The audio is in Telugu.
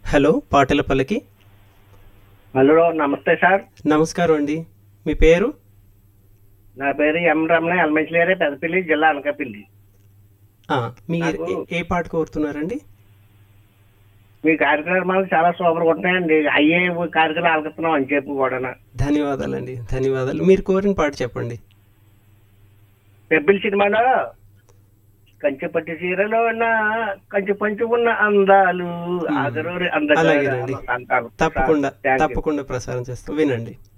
హలో పాటలపల్లికి హలో నమస్తే సార్ నమస్కారం అండి మీ పేరు నా పేరు ఎం రమణ ఎల్మెంచలేరే పెద్దపల్లి జిల్లా అనకాపల్లి ఆ, మీరు నాకు- ఏ- ఏ పాట కోరుతున్నారండి మీ కార్యక్రమాలు చాలా సూపర్గా ఉంటాయండి అయ్యే కార్యక్రమాలు ఆలకిస్తున్నాం అని చెప్పి కూడా ధన్యవాదాలండి ధన్యవాదాలు మీరు కోరిన పాట చెప్పండి పెబ్బిల్ సినిమాలో కంచె పట్టి చీరలో ఉన్న కంచె పంచి ఉన్న అందాలు ఆగరూరి అందగాడు అలాగేనండి. అంటారు తప్పకుండా Thank you. తప్పకుండా ప్రసారం చేస్తాం వినండి